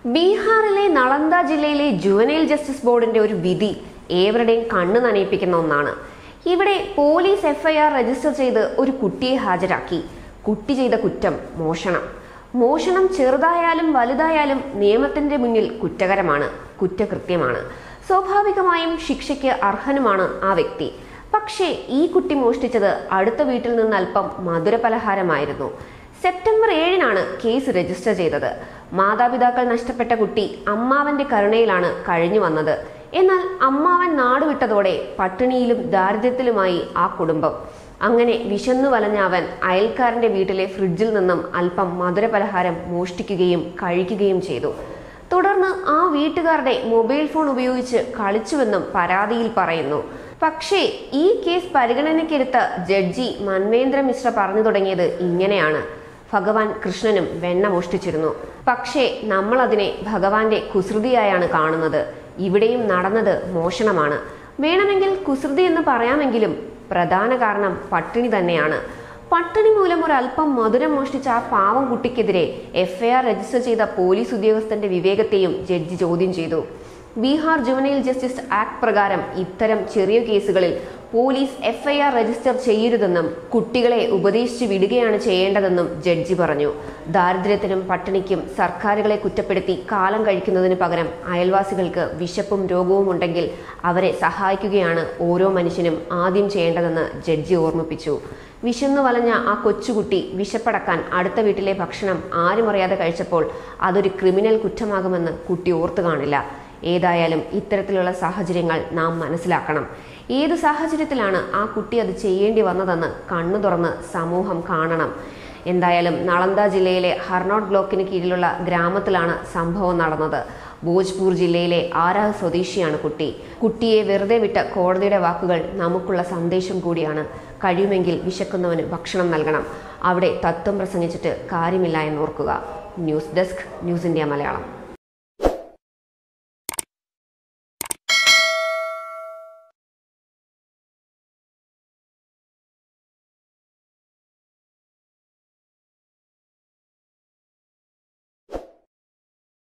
ബീഹാറിലെ നളന്ദ ജില്ലയിലെ juvenile justice ബോർഡിന്റെ ഒരു വിധി ഏവരുടെയും കണ്ണു നനയിപ്പിക്കുന്ന ഒന്നാണ് ഇവിടെ പോലീസ് എഫ്ഐആർ രജിസ്റ്റർ ചെയ്ത് ഒരു കുട്ടിയെ ഹാജരാക്കി കുട്ടി ചെയ്ത കുറ്റം മോഷണം മോഷണം ചെറുതായാലും വലുതായാലും നിയമത്തിന്റെ മുന്നിൽ കുറ്റകരമാണ് കുറ്റകൃത്യമാണ് സ്വാഭാവികമായും ശിക്ഷയ്ക്ക് അർഹനുമാണ് ആ വ്യക്തി പക്ഷേ ഈ കുട്ടി മോഷ്ടിച്ചത് അടുത്ത വീട്ടിൽ നിന്ന് അല്പം മധുരപലഹാരമായിരുന്നു സെപ്റ്റംബർ ഏഴിനാണ് കേസ് രജിസ്റ്റർ ചെയ്തത് മാതാപിതാക്കൾ നഷ്ടപ്പെട്ട കുട്ടി അമ്മാവന്റെ കരുണയിലാണ് കഴിഞ്ഞു വന്നത് എന്നാൽ അമ്മാവൻ നാടുവിട്ടതോടെ പട്ടിണിയിലും ദാരിദ്ര്യത്തിലുമായി ആ കുടുംബം അങ്ങനെ വിശന്നു വലഞ്ഞ അവൻ അയൽക്കാരന്റെ വീട്ടിലെ ഫ്രിഡ്ജിൽ നിന്നും അല്പം മധുരപലഹാരം മോഷ്ടിക്കുകയും കഴിക്കുകയും ചെയ്തു തുടർന്ന് ആ വീട്ടുകാരുടെ മൊബൈൽ ഫോൺ ഉപയോഗിച്ച് കളിച്ചുവെന്നും പരാതിയിൽ പറയുന്നു പക്ഷേ ഈ കേസ് പരിഗണനയ്ക്കെടുത്ത ജഡ്ജി മൻവേന്ദ്ര മിശ്ര പറഞ്ഞു തുടങ്ങിയത് ഇങ്ങനെയാണ് ഭഗവാൻ കൃഷ്ണനും വെണ്ണ മോഷ്ടിച്ചിരുന്നു പക്ഷേ നമ്മൾ അതിനെ ഭഗവാന്റെ കുസൃതിയായാണ് കാണുന്നത് ഇവിടെയും നടന്നത് മോഷണമാണ് വേണമെങ്കിൽ കുസൃതി എന്ന് പറയാമെങ്കിലും പ്രധാന കാരണം പട്ടിണി തന്നെയാണ് പട്ടിണി മൂലം ഒരല്പം മധുരം മോഷ്ടിച്ച ആ പാവം കുട്ടിക്കെതിരെ എഫ്ഐആർ രജിസ്റ്റർ ചെയ്ത പോലീസ് ഉദ്യോഗസ്ഥന്റെ വിവേകത്തെയും ജഡ്ജി ചോദ്യം ചെയ്തു ബീഹാർ ജുവനൈൽ ജസ്റ്റിസ് ആക്ട് പ്രകാരം ഇത്തരം ചെറിയ കേസുകളിൽ പോലീസ് എഫ്ഐആർ രജിസ്റ്റർ ചെയ്യരുതെന്നും കുട്ടികളെ ഉപദേശിച്ചു വിടുകയാണ് ചെയ്യേണ്ടതെന്നും ജഡ്ജി പറഞ്ഞു ദാരിദ്ര്യത്തിനും പട്ടിണിക്കും സർക്കാരുകളെ കുറ്റപ്പെടുത്തി കാലം കഴിക്കുന്നതിന് പകരം അയൽവാസികൾക്ക് വിശപ്പും രോഗവും ഉണ്ടെങ്കിൽ അവരെ സഹായിക്കുകയാണ് ഓരോ മനുഷ്യനും ആദ്യം ചെയ്യേണ്ടതെന്ന് ജഡ്ജി ഓർമ്മിപ്പിച്ചു വിശന്നു വലഞ്ഞ ആ കൊച്ചുകുട്ടി വിശപ്പടക്കാൻ അടുത്ത വീട്ടിലെ ഭക്ഷണം ആരും അറിയാതെ കഴിച്ചപ്പോൾ അതൊരു ക്രിമിനൽ കുറ്റമാകുമെന്ന് കുട്ടി ഓർത്തു കാണില്ല ഏതായാലും ഇത്തരത്തിലുള്ള സാഹചര്യങ്ങൾ നാം മനസ്സിലാക്കണം ഏത് സാഹചര്യത്തിലാണ് ആ കുട്ടി അത് ചെയ്യേണ്ടി വന്നതെന്ന് കണ്ണു തുറന്ന് സമൂഹം കാണണം എന്തായാലും നളന്ദ ജില്ലയിലെ ഹർനോട്ട് ബ്ലോക്കിന് കീഴിലുള്ള ഗ്രാമത്തിലാണ് സംഭവം നടന്നത് ഭോജ്പൂർ ജില്ലയിലെ ആരാഹ് സ്വദേശിയാണ് കുട്ടി കുട്ടിയെ വെറുതെ വിട്ട കോടതിയുടെ വാക്കുകൾ നമുക്കുള്ള സന്ദേശം കൂടിയാണ് കഴിയുമെങ്കിൽ വിശക്കുന്നവന് ഭക്ഷണം നൽകണം അവിടെ തത്വം പ്രസംഗിച്ചിട്ട് കാര്യമില്ല എന്നോർക്കുക news desk news India Malayalam